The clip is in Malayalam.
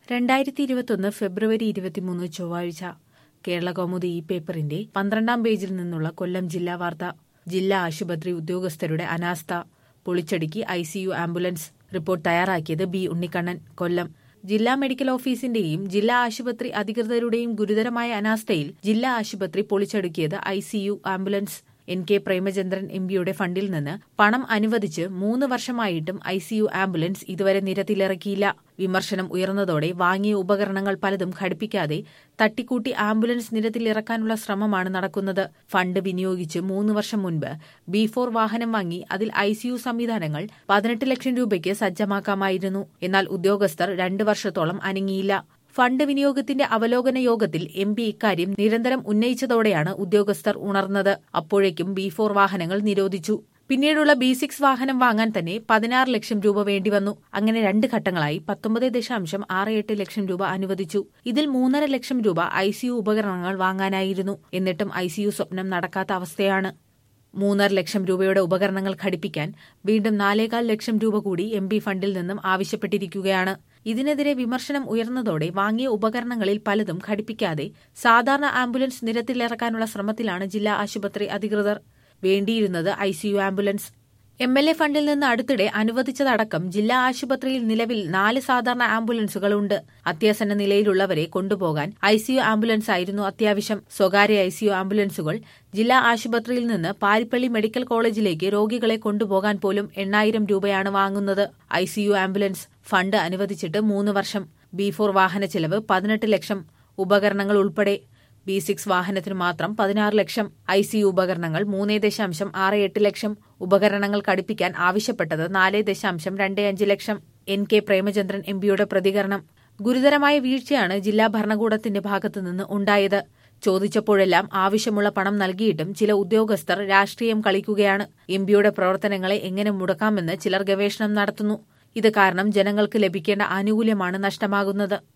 രണ്ടായിരത്തി ഇരുപത്തൊന്ന് ഫെബ്രുവരി ഇരുപത്തിമൂന്ന് ചൊവ്വാഴ്ച കേരള കൗമുദി ഈ പേപ്പറിന്റെ പന്ത്രണ്ടാം പേജിൽ നിന്നുള്ള കൊല്ലം ജില്ലാ വാർത്ത ജില്ലാ ആശുപത്രി ഉദ്യോഗസ്ഥരുടെ അനാസ്ഥ പൊളിച്ചടുക്കി ഐസിയു ആംബുലൻസ് റിപ്പോർട്ട് തയ്യാറാക്കിയത് ബി ഉണ്ണിക്കണ്ണൻ കൊല്ലം ജില്ലാ മെഡിക്കൽ ഓഫീസിന്റെയും ജില്ലാ ആശുപത്രി അധികൃതരുടെയും ഗുരുതരമായ അനാസ്ഥയിൽ ജില്ലാ ആശുപത്രി പൊളിച്ചടുക്കിയത് ICU ambulance N K Premachandran M പിയുടെ ഫണ്ടിൽ നിന്ന് പണം അനുവദിച്ച് മൂന്ന് വർഷമായിട്ടും ഐസിയു ആംബുലൻസ് ഇതുവരെ നിരത്തിലിറക്കിയില്ല വിമർശനം ഉയർന്നതോടെ വാങ്ങിയ ഉപകരണങ്ങൾ പലതും ഘടിപ്പിക്കാതെ തട്ടിക്കൂട്ടി ആംബുലൻസ് നിരത്തിലിറക്കാനുള്ള ശ്രമമാണ് നടക്കുന്നത് ഫണ്ട് വിനിയോഗിച്ച് മൂന്ന് വർഷം മുൻപ് ബി ഫോർ വാഹനം വാങ്ങി അതിൽ ഐസിയു സംവിധാനങ്ങൾ പതിനെട്ട് ലക്ഷം രൂപയ്ക്ക് സജ്ജമാക്കാമായിരുന്നു എന്നാൽ ഉദ്യോഗസ്ഥർ രണ്ടു വർഷത്തോളം അനങ്ങിയില്ല ഫണ്ട് വിനിയോഗത്തിന്റെ അവലോകന യോഗത്തിൽ എം പി ഇക്കാര്യം നിരന്തരം ഉന്നയിച്ചതോടെയാണ് ഉദ്യോഗസ്ഥർ ഉണർന്നത് അപ്പോഴേക്കും ബി ഫോർ വാഹനങ്ങൾ നിരോധിച്ചു പിന്നീടുള്ള ബി സിക്സ് വാഹനം വാങ്ങാൻ തന്നെ പതിനാറ് ലക്ഷം രൂപ വേണ്ടിവന്നു അങ്ങനെ രണ്ട് ഘട്ടങ്ങളായി പത്തൊമ്പത് ദശാംശം ആറ് എട്ട് ലക്ഷം രൂപ അനുവദിച്ചു ഇതിൽ മൂന്നര ലക്ഷം രൂപ ഐസിയു ഉപകരണങ്ങൾ വാങ്ങാനായിരുന്നു എന്നിട്ടും ഐസിയു സ്വപ്നം നടക്കാത്ത അവസ്ഥയാണ് മൂന്നര ലക്ഷം രൂപയുടെ ഉപകരണങ്ങൾ ഘടിപ്പിക്കാൻ വീണ്ടും നാലേകാൽ ലക്ഷം രൂപ കൂടി എം പി ഫണ്ടിൽ നിന്നും ആവശ്യപ്പെട്ടിരിക്കുകയാണ് ഇതിനെതിരെ വിമർശനം ഉയർന്നതോടെ വാങ്ങിയ ഉപകരണങ്ങളിൽ പലതും ഘടിപ്പിക്കാതെ സാധാരണ ആംബുലൻസ് നിരത്തിലിറക്കാനുള്ള ശ്രമത്തിലാണ് ജില്ലാ ആശുപത്രി അധികൃതർ വേണ്ടിയിരുന്നത് ICU ambulance M L A ഫണ്ടിൽ നിന്ന് അടുത്തിടെ അനുവദിച്ചതടക്കം ജില്ലാ ആശുപത്രിയിൽ നിലവിൽ നാല് സാധാരണ ആംബുലൻസുകളുണ്ട് അത്യാസന്ന നിലയിലുള്ളവരെ കൊണ്ടുപോകാൻ ഐസിയു ആംബുലൻസ് ആയിരുന്നു അത്യാവശ്യം സ്വകാര്യ ഐസിയു ആംബുലൻസുകൾ ജില്ലാ ആശുപത്രിയിൽ നിന്ന് പാരിപ്പള്ളി മെഡിക്കൽ കോളേജിലേക്ക് രോഗികളെ കൊണ്ടുപോകാൻ പോലും എണ്ണായിരം രൂപയാണ് വാങ്ങുന്നത് ഐസിയു ആംബുലൻസ് ഫണ്ട് അനുവദിച്ചിട്ട് മൂന്ന് വർഷം ബി ഫോർ വാഹന ചെലവ് പതിനെട്ട് ലക്ഷം ഉപകരണങ്ങൾ ഉൾപ്പെടെ ബി സിക്സ് വാഹനത്തിന് മാത്രം പതിനാറ് ലക്ഷം ഐ സി ഉപകരണങ്ങൾ മൂന്നേ ദശാംശം ആറ് എട്ട് ലക്ഷം ഉപകരണങ്ങൾ ഘടിപ്പിക്കാൻ ആവശ്യപ്പെട്ടത് നാല് ദശാംശം രണ്ട് അഞ്ച് ലക്ഷം എൻ കെ പ്രേമചന്ദ്രൻ എം പിയുടെ പ്രതികരണം ഗുരുതരമായ വീഴ്ചയാണ് ജില്ലാ ഭരണകൂടത്തിന്റെ ഭാഗത്തുനിന്ന് ഉണ്ടായത് ചോദിച്ചപ്പോഴെല്ലാം ആവശ്യമുള്ള പണം നൽകിയിട്ടും ചില ഉദ്യോഗസ്ഥർ രാഷ്ട്രീയം കളിക്കുകയാണ് എം പിയുടെ പ്രവർത്തനങ്ങളെ എങ്ങനെ മുടക്കാമെന്ന് ചിലർ ഗവേഷണം നടത്തുന്നു ഇത് കാരണം ജനങ്ങൾക്ക് ലഭിക്കേണ്ട ആനുകൂല്യമാണ് നഷ്ടമാകുന്നത്